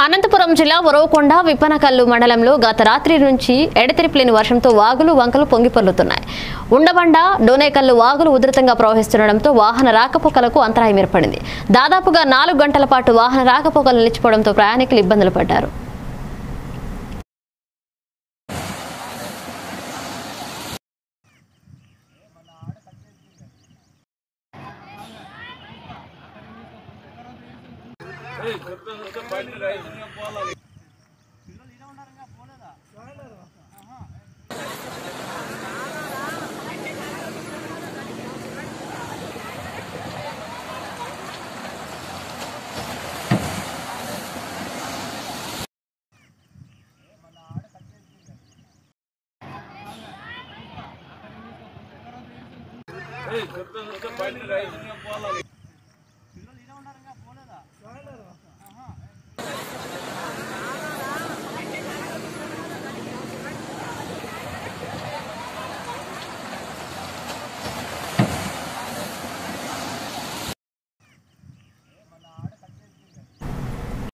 అనంతపురం జిల్లా ఉరవకొండ విప్పనకల్లు మండలంలో గత రాత్రి నుంచి ఎడతెరిపిలేని వర్షంతో వాగులు వంకలు పొంగిపొర్లుతున్నాయి ఉండబండ డోనేకల్లు వాగులు ఉధృతంగా ప్రవహిస్తుండడంతో వాహన రాకపోకలకు అంతరాయం ఏర్పడింది దాదాపుగా నాలుగు గంటల పాటు వాహన రాకపోకలు నిలిచిపోవడంతో ప్రయాణికులు ఇబ్బందులు పడ్డారు